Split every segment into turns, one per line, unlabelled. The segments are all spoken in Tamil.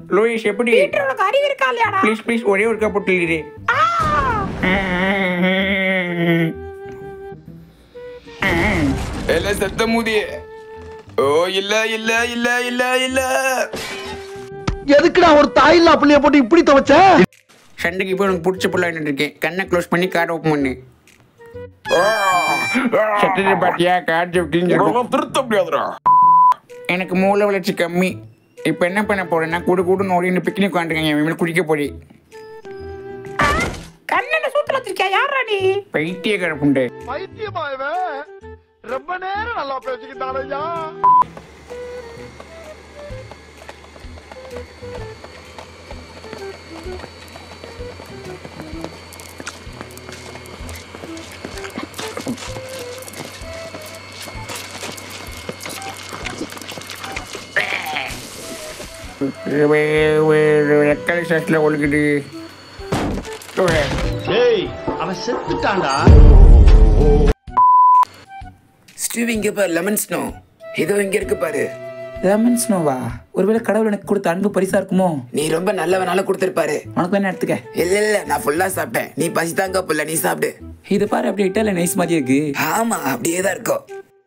லோயேஷ் எப்படி
பீட்டர் உனக்கு அறிவு இருக்கா இல்லையாடா
ப்ளீஸ் ப்ளீஸ் ஒரே ஒரு கப்பு இரு
ஆ!
இல்ல செத்த மூதி ஓ இல்ல இல்ல இல்ல இல்ல இல்ல
எதுக்குடா ஒரு தாயில்லா புள்ளைய போட்டு இப்படி துவைச்ச
சண்டைக்கு போய் உனக்கு பிடிச்ச புள்ள இருக்கேன் கண்ணை க்ளோஸ் பண்ணி கார்டு ஓப்பன் பண்ணு சட்டத்தை பாத்தியா கார்டு கிழிஞ்சிருக்கும்
திருத்த முடியாதுடா
எனக்கு மூளை வளர்ச்சி கம்மி இப்போ என்ன பண்ண போறேன்னா கூடு கூடு நோடின்னு பிக்னிக் உட்காந்துருக்கேன் இவன் குடிக்க போறி
கண்ணனை சூத்துல வச்சிருக்கியா யாரா நீ
பைத்திய கிடப்புண்டு
பைத்தியமா இவன் ரொம்ப நேரம் நல்லா பேசிக்கிட்டாலையா
ரெக்கலை சாஸ்ல ஒழுகுது
டேய் அவன் செத்துட்டான்டா
ஸ்டீவ் இங்க பாரு லெமன் ஸ்னோ இதோ இங்க இருக்கு பாரு
லெமன் ஸ்னோவா ஒருவேளை கடவுள் எனக்கு கொடுத்த அன்பு பரிசா இருக்குமோ
நீ ரொம்ப நல்லவனால கொடுத்திருப்பாரு
உனக்கு என்ன எடுத்துக்க
இல்ல இல்ல நான் ஃபுல்லா சாப்பிட்டேன் நீ பசி தாங்க புள்ள நீ சாப்பிடு
இது பாரு அப்படியே இட்டால நைஸ் மாதிரி இருக்கு
ஆமா அப்படியே தான் இருக்கும்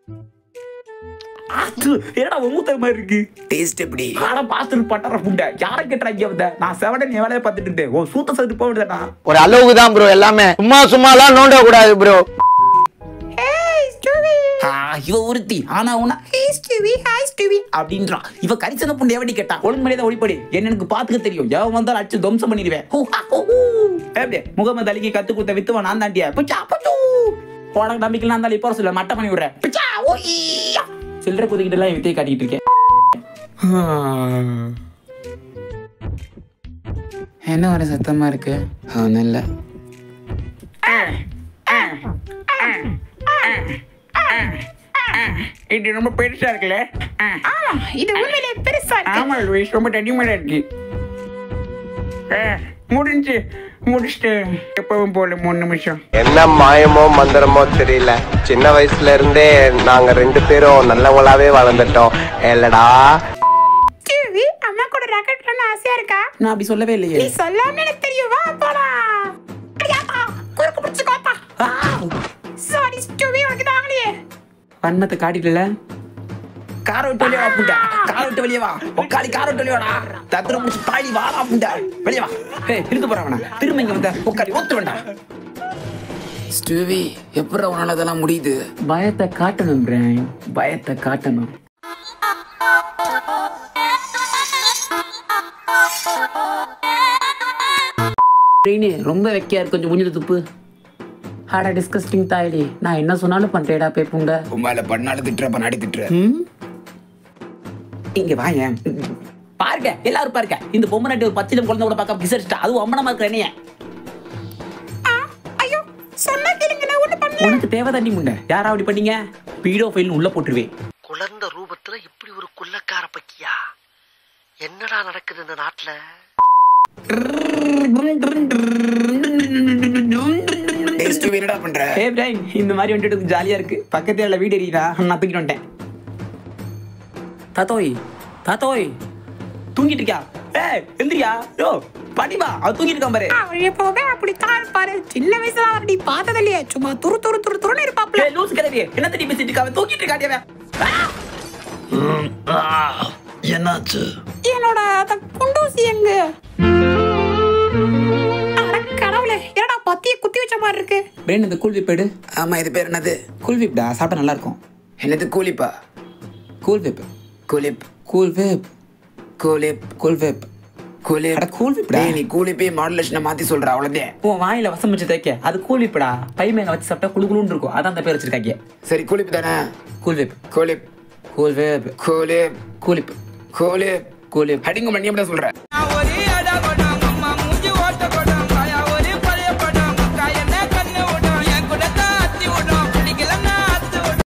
ஏடா ஊத்த மாதிரி இருக்கு
டேஸ்ட் எப்படி
ஆனா பாத்துட்டு பட்டற புண்டை யாரை கேட்டுறாங்க வந்த நான் செவடன் என் வேலையை பார்த்துட்டு இருந்தேன் ஓ சூத்த சதுட்டு போவிடுதா
ஒரு அளவுக்கு தான் ப்ரோ எல்லாமே சும்மா சும்மாலாம் நோண்ட கூடாது ப்ரோ
ஏய் ஸ்டூவி
இவ ஒருத்தி ஆனா உன
ஹே ஸ்டூவி ஹாய் ஸ்டூவி
அப்படின்றான் இவ கரிசன புண்டை எவடி கேட்டா ஒழுங்கு மரியாதை ஒளிப்படி என்ன எனக்கு பாத்துக்க தெரியும் எவன் வந்தாலும் அடிச்சு துவம்சம் பண்ணிடுவேன் ஹூ, ஹா, ஹூ, ஹூ. எப்படி முகமது அலிக்கு கத்து கொடுத்த வித்துவன் நான் தாண்டியா பிச்சா பச்சு உனக்கு நம்பிக்கை நான் இருந்தாலும் இப்போ சொல்ல மட்டை பண்ணி விடுறேன் பிச்சா ஓய்யா சில்லறை குதிக்கிட்டு எல்லாம் வித்தையை காட்டிட்டு இருக்கேன் என்ன ஒரு சத்தமா இருக்கு
ஒன்றும் இல்லை
இது ரொம்ப பெருசா இருக்குல்ல ஆ.
ஆமா இது உண்மையிலே பெருசா இருக்கு
ஆமா லூயிஸ் ரொம்ப தடிமடா இருக்கு ஆ, முடிஞ்சு முடிச்சுட்டு எப்பவும் போல மூணு நிமிஷம்
என்ன மாயமோ மந்திரமோ தெரியல சின்ன வயசுல இருந்தே நாங்க ரெண்டு பேரும் நல்லவங்களாவே வளர்ந்துட்டோம் ஏலடா
ஸ்டூவி அம்மா கூட ராக்கெட் பண்ண ஆசையா இருக்கா
நான் அப்படி சொல்லவே இல்லையே
நீ சொல்லாம எனக்கு தெரியும் வா போலாம் அடியாத்தா குறுக்கு பிடிச்சு கோத்தா சாரி ஸ்டூவி உனக்கு தாங்கலையே
வன்மத்தை காட்டிட்டல காரை விட்டு வெளியே வா புண்டா காரை விட்டு வெளியே வா உக்காளி காரை விட்டு வெளியே வாடா தத்திர முடிச்சு தாடி வாடா புண்டா வெளியே வா ஏய் இருந்து போறவனா திரும்ப இங்க வந்த உக்காளி ஒத்து வேண்டாம்
ஸ்டூவி எப்படி உன்னால அதெல்லாம் முடியுது
பயத்தை காட்டணும் பிரான் பயத்தை காட்டணும் ரெயினி, ரொம்ப வெக்கையா இருக்கு கொஞ்சம் முடிஞ்சது துப்பு ஹாடா டிஸ்கஸ்டிங் தாயடி நான் என்ன சொன்னாலும் பண்றேடா பே புண்டை
உமால பண்ணாலும் திட்டுற பண்ணாடி திட்டுற
ம்? இங்க வாயேன் பாருங்க எல்லாரும் பாருங்க இந்த பொம்மை நாட்டி ஒரு பச்சிலம் குழந்தை கூட பார்க்க விசாரிச்சுட்டா அதுவும் அம்மனமா இருக்கிற என்னைய
ஐயோ சொன்னா கேளுங்க நான் ஒண்ணு பண்ணல
உனக்கு தேவை தண்ணி முண்டை யாரா அப்படி பண்ணீங்க பீடோ ஃபைல் உள்ள போட்டுருவேன்
குழந்த ரூபத்துல இப்படி ஒரு குள்ளக்கார பக்கியா என்னடா நடக்குது இந்த நாட்டுல
டேய் ஸ்டூவி என்னடா பண்ற
ஏ பிரைன் இந்த மாதிரி வந்துட்டு ஜாலியா இருக்கு பக்கத்துல உள்ள வீடு எறிடா நான் தூக்கிட்டு வந்துட்டேன் தாத்தோய் தாத்தோய் தூங்கிட்டு இருக்கியா ஏய் எந்திரியா யோ படிமா அவ தூங்கிட்டு இருக்கான் பாரு
அவர் எப்பவுமே அப்படித்தான் இருப்பாரு சின்ன வயசுல அவர் நீ பார்த்தது இல்லையே சும்மா துரு துரு துரு துருன்னு இருப்பாப்ல
ஏய் லூஸ் கிளவி என்ன தண்ணி பேசிட்டு இருக்கா அவன் தூங்கிட்டு இருக்காடியா
என்னாச்சு
என்னோட அந்த குண்டூசி எங்க அட கடவுளே என்னடா பத்திய குத்தி வச்ச மாதிரி இருக்கு
பிரெயின் இந்த கூல் விப் எடு
ஆமா இது பேர் என்னது
கூல் விப்டா சாப்பிட்டா நல்லா இருக்கும்
என்னது கூலிப்பா
cool whip
Cool Lip
cool whip
Cool Lip
cool whip
Cool Lip
அட கூல் விப்டா
டேய் நீ கூலிப்பே மாடுலேஷனை மாத்தி சொல்ற அவ்வளவுதான்
உன் வாயில வசம் வச்சு தைக்க அது கூல் விப்டா பை மேங்க வச்சு சாப்பிட்டா குளு குளுன்னு இருக்கும் அதான் அந்த பேர் வச்சிருக்காங்க
சரி கூலிப் தானே
cool whip
Cool Lip
cool whip
Cool Lip
Cool Lip
Cool Lip
Cool Lip
அடிங்க மணி எப்படி சொல்ற